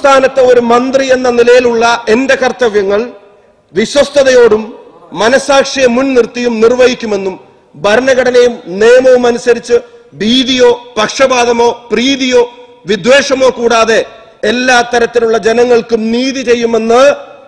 സംസ്ഥാനത്തെ ഒരു മന്ത്രി എന്ന നിലയിലുള്ള എന്റെ കർത്തവ്യങ്ങൾ വിശ്വസ്തയോടും മനസാക്ഷിയെ മുൻനിർത്തിയും നിർവഹിക്കുമെന്നും ഭരണഘടനയും നിയമവും അനുസരിച്ച് ഭീതിയോ പക്ഷപാതമോ പ്രീതിയോ വിദ്വേഷമോ കൂടാതെ എല്ലാ തരത്തിലുള്ള ജനങ്ങൾക്കും നീതി ചെയ്യുമെന്ന്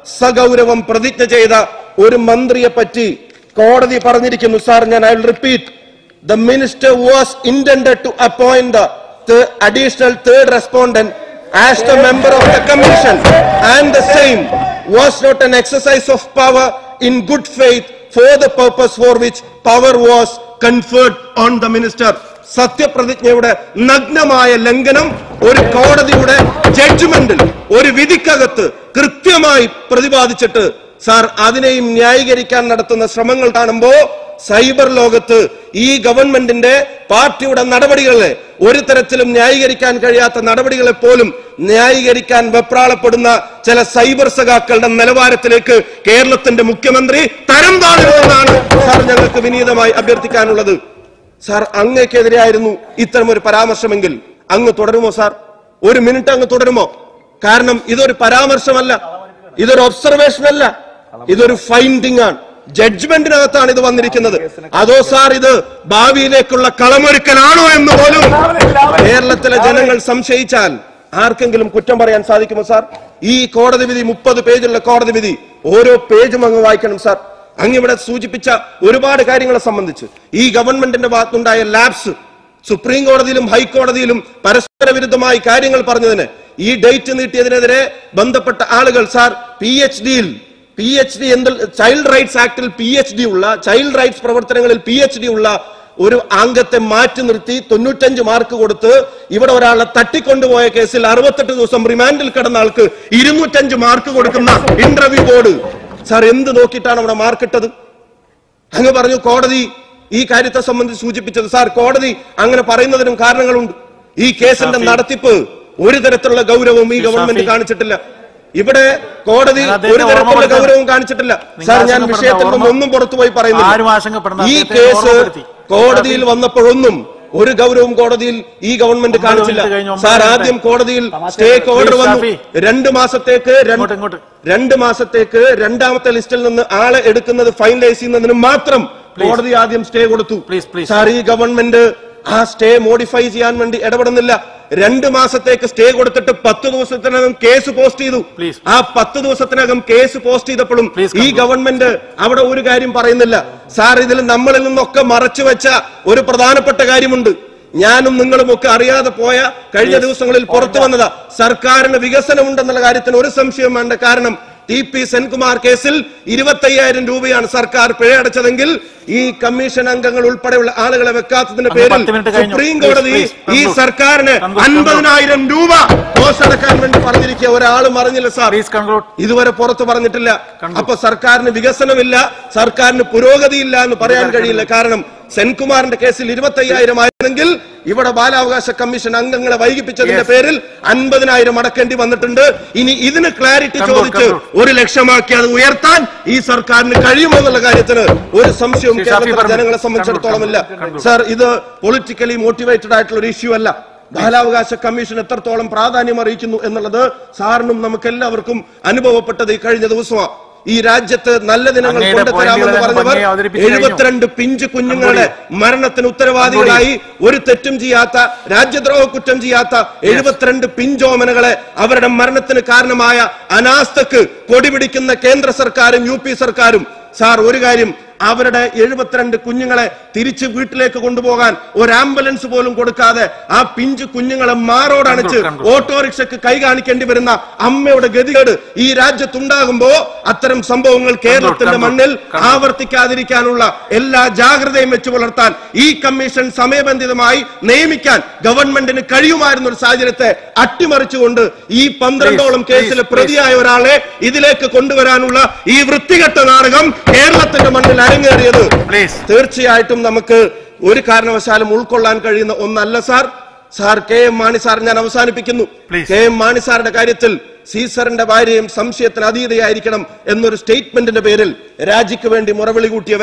സഗൗരവം പ്രതിജ്ഞ ചെയ്ത ഒരു മന്ത്രിയെ പറ്റി കോടതി പറഞ്ഞിരിക്കുന്നു സാർ ഞാൻ I will repeat the minister was intended to appoint the, the additional third respondent as the member of the commission and the same was not an exercise of power in good faith for the purpose for which power was conferred on the minister സത്യപ്രതിജ്ഞയുടെ നഗ്നമായ ലംഘനം ഒരു കോടതിയുടെ ജഡ്ജ്മെന്റിൽ ഒരു വിധിക്കകത്ത് കൃത്യമായി പ്രതിപാദിച്ചിട്ട് sir അതിനെയും ന്യായീകരിക്കാൻ നടത്തുന്ന ശ്രമങ്ങൾ കാണുമ്പോ സൈബർ ലോകത്ത് ഈ ഗവൺമെന്റിന്റെ പാർട്ടിയുടെ നടപടികളെ ഒരു തരത്തിലും ന്യായീകരിക്കാൻ കഴിയാത്ത നടപടികളെ പോലും ന്യായീകരിക്കാൻ വെപ്രാളപ്പെടുന്ന ചില സൈബർ സഖാക്കളുടെ നിലവാരത്തിലേക്ക് കേരളത്തിന്റെ മുഖ്യമന്ത്രി തരം താഴുമെന്നാണ് സാർ ഞങ്ങൾക്ക് വിനീതമായി അഭ്യർത്ഥിക്കാനുള്ളത് സാർ അങ്ങേക്കെതിരെയായിരുന്നു ഇത്തരം ഒരു പരാമർശമെങ്കിൽ അങ്ങ് തുടരുമോ സാർ ഒരു മിനിറ്റ് അങ്ങ് തുടരുമോ കാരണം ഇതൊരു പരാമർശമല്ല ഇതൊരു ഒബ്സർവേഷൻ അല്ല ഇതൊരു ഫൈൻഡിംഗ് ആണ് ജഡ്ജ്മെന്റിനകത്താണ് ഇത് വന്നിരിക്കുന്നത് അതോ സാർ ഇത് ഭാവിയിലേക്കുള്ള കളമൊരുക്കലാണോ എന്ന് പോലും കേരളത്തിലെ ജനങ്ങൾ സംശയിച്ചാൽ ആർക്കെങ്കിലും കുറ്റം പറയാൻ സാധിക്കുമോ സാർ ഈ കോടതി വിധി മുപ്പത് പേജുള്ള കോടതി വിധി ഓരോ പേജും അങ്ങ് വായിക്കണം സാർ അങ്ങ് ഇവിടെ സൂചിപ്പിച്ച ഒരുപാട് കാര്യങ്ങളെ സംബന്ധിച്ച് ഈ ഗവൺമെന്റിന്റെ ഭാഗത്തുണ്ടായ ലാബ്സ് സുപ്രീം കോടതിയിലും ഹൈക്കോടതിയിലും പരസ്പര വിരുദ്ധമായി കാര്യങ്ങൾ പറഞ്ഞതിന് ഈ ഡേറ്റ് നീട്ടിയതിനെതിരെ ബന്ധപ്പെട്ട ആളുകൾ സാർ പി എച്ച് ഡിയിൽ പി എച്ച് ഡി എന്ത് ചൈൽഡ് റൈറ്റ്സ് ആക്ടിൽ പി എച്ച് ഡി ഉള്ള ചൈൽഡ് റൈറ്റ്സ് പ്രവർത്തനങ്ങളിൽ പി എച്ച് ഡി ഉള്ള ഒരു അംഗത്തെ മാറ്റി നിർത്തി തൊണ്ണൂറ്റഞ്ച് മാർക്ക് കൊടുത്ത് ഇവിടെ ഒരാളെ തട്ടിക്കൊണ്ടുപോയ കേസിൽ അറുപത്തെട്ട് ദിവസം റിമാൻഡിൽ കിടന്ന ആൾക്ക് ഇരുന്നൂറ്റഞ്ച് മാർക്ക് കൊടുക്കുന്ന ഇന്റർവ്യൂ ബോർഡ് സാർ എന്ത് നോക്കിയിട്ടാണ് അവിടെ മാർക്കിട്ടത് അങ്ങ് പറഞ്ഞു കോടതി ഈ കാര്യത്തെ സംബന്ധിച്ച് സൂചിപ്പിച്ചത് സാർ കോടതി അങ്ങനെ പറയുന്നതിനും കാരണങ്ങളുണ്ട് ഈ കേസിന്റെ ഷാഫി. നടത്തിപ്പ് ഒരു തരത്തിലുള്ള ഗൗരവവും ഈ ശ്രീ ഗവൺമെന്റ് ഷാഫി. കാണിച്ചിട്ടില്ല ഇവിടെ കോടതി ഞാൻ ഒരു അദ്ദേഹത്തെ തരത്തിലുള്ള ഓർമ്മപ്പെടുത്താൻ- ഗൗരവവും കാണിച്ചിട്ടില്ല നിങ്ങൾ സാർ ഞാൻ ആശങ്കപ്പെടേണ്ട, വിഷയത്തിൽ നിന്ന് ഓർമ്മ- ഒന്നും പുറത്തുപോയി പറയുന്നില്ല ആരും ആശങ്കപ്പെടേണ്ട, ഈ അദ്ദേഹത്തെ കേസ് ഓർമ്മപ്പെടുത്തി. കോടതിയിൽ വന്നപ്പോഴൊന്നും ഒരു ഗൗരവവും കോടതിയിൽ ഈ ഗവൺമെന്റ് ഒമ്പത് കാണിച്ചില്ല മിനിറ്റ് കഴിഞ്ഞ് ഒമ്പത് സാർ മിനിറ്റ്. ആദ്യം കോടതിയിൽ സ്റ്റേക്ക് ഓർഡർ പ്ലീസ് വന്നു ഷാഫി. രണ്ട് മാസത്തേക്ക് രണ്ട് ഇങ്ങോട്ട്, ഇങ്ങോട്ട്. രണ്ട് മാസത്തേക്ക് രണ്ടാമത്തെ ലിസ്റ്റിൽ നിന്ന് ആളെ എടുക്കുന്നത് ഫൈനലൈസ് ചെയ്യുന്നതിന് മാത്രം കോടതി ആദ്യം സ്റ്റേ കൊടുത്തു Please, please. സാർ ഈ ഗവൺമെന്റ് ആ സ്റ്റേ മോഡിഫൈ ചെയ്യാൻ വേണ്ടി ഇടപെടുന്നില്ല രണ്ട് മാസത്തേക്ക് സ്റ്റേ കൊടുത്തിട്ട് പത്ത് ദിവസത്തിനകം കേസ് പോസ്റ്റ് ചെയ്തു Please. ആ പത്ത് ദിവസത്തിനകം കേസ് പോസ്റ്റ് ചെയ്തപ്പോഴും Please ഈ conclude. ഗവൺമെന്റ് അവിടെ ഒരു കാര്യം പറയുന്നില്ല സാർ ഇതിൽ നമ്മളിൽ നിന്നൊക്കെ മറച്ചു വെച്ച ഒരു പ്രധാനപ്പെട്ട കാര്യമുണ്ട് ഞാനും നിങ്ങളും ഒക്കെ അറിയാതെ പോയ കഴിഞ്ഞ ദിവസങ്ങളിൽ പുറത്തു വന്നതാ സർക്കാരിന് വികസനമുണ്ടെന്നുള്ള കാര്യത്തിന് ഒരു സംശയം വേണ്ട കാരണം ടി പി സെൻകുമാർ കേസിൽ ഇരുപത്തയ്യായിരം രൂപയാണ് സർക്കാർ പിഴയടച്ചതെങ്കിൽ ഈ കമ്മീഷൻ അംഗങ്ങൾ ഉൾപ്പെടെയുള്ള ആളുകളെ വെക്കാത്തതിന്റെ അങ്ങ് പേരിൽ പത്ത് മിനിറ്റ് കഴിഞ്ഞു. സുപ്രീം Please, കോടതി please, ഈ conclude. സർക്കാരിന് Conclude, അൻപതിനായിരം രൂപ മോശടക്കാൻ വേണ്ടി പറഞ്ഞിരിക്കുക ഒരാളും അറിഞ്ഞില്ല സാർ പ്ലീസ് കൺക്ലൂഡ് ഇതുവരെ പുറത്തു പറഞ്ഞിട്ടില്ല കണ്ടു. അപ്പൊ സർക്കാരിന് വികസനമില്ല സർക്കാരിന് പുരോഗതിയില്ല എന്ന് പറയാൻ കഴിയില്ല കാരണം സെൻകുമാറിന്റെ കേസിൽ ഇരുപത്തി അയ്യായിരം ആയിരുന്നെങ്കിൽ ഇവിടെ ബാലാവകാശ കമ്മീഷൻ അംഗങ്ങളെ വൈകിപ്പിച്ചതിന്റെ Yes. പേരിൽ അൻപതിനായിരം അടക്കേണ്ടി വന്നിട്ടുണ്ട് ഇനി ഇതിന് ക്ലാരിറ്റി കണ്ടു, ചോദിച്ച് കണ്ടു. ഒരു ലക്ഷമാക്കി അത് ഉയർത്താൻ ഈ സർക്കാരിന് കഴിയുമെന്നുള്ള കാര്യത്തിന് ഒരു സംശയവും ശ്രീ ഷാഫി കേരളത്തിലെ പറമ്പിൽ. ജനങ്ങളെ സംബന്ധിച്ചിടത്തോളം ഇല്ല കണ്ടു, കണ്ടു. സാർ ഇത് പൊളിറ്റിക്കലി മോട്ടിവേറ്റഡ് ആയിട്ടുള്ള ഒരു ഇഷ്യൂ അല്ല ബാലാവകാശ കമ്മീഷൻ എത്രത്തോളം പ്രാധാന്യം അറിയിക്കുന്നു എന്നുള്ളത് സാറിനും നമുക്ക് എല്ലാവർക്കും അനുഭവപ്പെട്ടത് ഈ കഴിഞ്ഞ ദിവസമാണ് ഈ രാജ്യത്ത് നല്ല ദിനങ്ങൾ അങ്ങയുടെ കൊണ്ടുതരാമെന്ന് പോയിന്റുകളെല്ലാം പറഞ്ഞവർ ഭംഗിയായി അവതരിപ്പിച്ചു കഴിഞ്ഞു. എഴുപത്തിരണ്ട് പിഞ്ച് കുഞ്ഞുങ്ങളുടെ മരണത്തിന് ഉത്തരവാദികളായി ഒരു തെറ്റും ചെയ്യാത്ത രാജ്യദ്രോഹ കുറ്റം ചെയ്യാത്ത എഴുപത്തിരണ്ട് പിഞ്ചോമനകളെ അവരുടെ മരണത്തിന് കാരണമായ അനാസ്ഥക്ക് കൊടിപിടിക്കുന്ന കേന്ദ്ര സർക്കാരും യു പി സർക്കാരും സാർ ഒരു കാര്യം അവരുടെ എഴുപത്തിരണ്ട് കുഞ്ഞുങ്ങളെ തിരിച്ച് വീട്ടിലേക്ക് കൊണ്ടുപോകാൻ ഒരു ആംബുലൻസ് പോലും കൊടുക്കാതെ ആ പിഞ്ചു കുഞ്ഞുങ്ങളെ മാറോടണിച്ച് കണ്ടു. ഓട്ടോറിക്ഷക്ക് കൈ കാണിക്കേണ്ടി വരുന്ന അമ്മയുടെ ഗതികേട് ഈ രാജ്യത്തുണ്ടാകുമ്പോ അത്തരം സംഭവങ്ങൾ കേരളത്തിന്റെ കണ്ടു. മണ്ണിൽ കണ്ടു. ആവർത്തിക്കാതിരിക്കാനുള്ള എല്ലാ ജാഗ്രതയും വെച്ചു പുലർത്താൻ ഈ കമ്മീഷൻ സമയബന്ധിതമായി നിയമിക്കാൻ ഗവൺമെന്റിന് കഴിയുമായിരുന്ന ഒരു സാഹചര്യത്തെ അട്ടിമറിച്ചുകൊണ്ട് ഈ പന്ത്രണ്ടോളം Please, കേസിലെ please, പ്രതിയായ ഒരാളെ ഇതിലേക്ക് കൊണ്ടുവരാനുള്ള ഈ വൃത്തികെട്ട നാടകം കേരളത്തിന്റെ മണ്ണിൽ അരങ്ങേറിയത് പ്ലീസ് തീർച്ചയായിട്ടും നമുക്ക് ഒരു കാരണവശാലും ഉൾക്കൊള്ളാൻ കഴിയുന്ന ഒന്നല്ല sir sir K M Mani sir ഞാൻ അവസാനിപ്പിക്കുന്നു Please. കെ എം മാണി സാറിന്റെ കാര്യത്തിൽ സീസറിന്റെ ഭാര്യയും സംശയത്തിന് അതീതയായിരിക്കണം എന്നൊരു സ്റ്റേറ്റ്മെന്റിന്റെ പേരിൽ രാജിക്ക് വേണ്ടി മുറവിളി കൂട്ടിയവരെ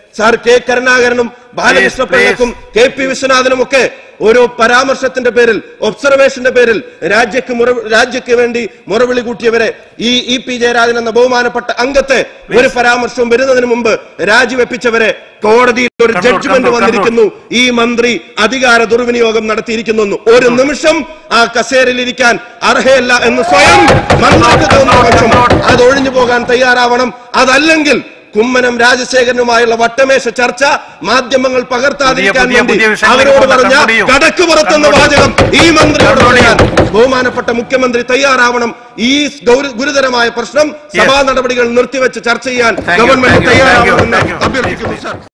സാർ കെ കരുണാകരനും ബാലകൃഷ്ണ Please, please. പിള്ളക്കും കെ പി വിശ്വനാഥനും ഒക്കെ ഓരോ പരാമർശത്തിന്റെ പേരിൽ ഒബ്സർവേഷന്റെ പേരിൽ രാജ്യക്ക് മുറ രാജ്യക്ക് വേണ്ടി മുറവിളി കൂട്ടിയവരെ ഈ ഇ പി ജയരാജൻ എന്ന ബഹുമാനപ്പെട്ട അംഗത്തെ ഒരു പരാമർശവും വരുന്നതിന് മുമ്പ് രാജിവെപ്പിച്ചവരെ കോടതിയിൽ ഒരു Conclude, ജഡ്ജ്മെന്റ് conclude, വന്നിരിക്കുന്നു ഈ മന്ത്രി അധികാര ദുർവിനിയോഗം നടത്തിയിരിക്കുന്നു എന്ന്. ഒരു നിമിഷം ആ കസേരയിൽ ഇരിക്കാൻ അർഹയല്ല എന്ന് സ്വയം മന്ത്രിക്ക് തോന്നുന്ന പക്ഷം അത് ഒഴിഞ്ഞു പോകാൻ തയ്യാറാവണം അതല്ലെങ്കിൽ കുമ്മനം രാജശേഖരനുമായുള്ള വട്ടമേശ ചർച്ച മാധ്യമങ്ങൾ പകർത്താതിരിക്കാൻ പുതിയ- വേണ്ടി പുതിയ വിഷയങ്ങൾ അവരോട് കൊണ്ട് പറഞ്ഞ conclude ചെയ്യൂ. കടക്ക് പുറത്തുന്ന Conclude വാചകം ഈ മന്ത്രിയോട് Conclude പറയാൻ ബഹുമാനപ്പെട്ട മുഖ്യമന്ത്രി തയ്യാറാവണം ഈ ഗൗര- ഗുരുതരമായ പ്രശ്നം സഭാ നടപടികൾ നിർത്തിവെച്ച് ചർച്ച ചെയ്യാൻ Thank you, government thank you, thank you, തയ്യാറാവണമെന്ന് thank you. അഭ്യർത്ഥിക്കുന്നു സർ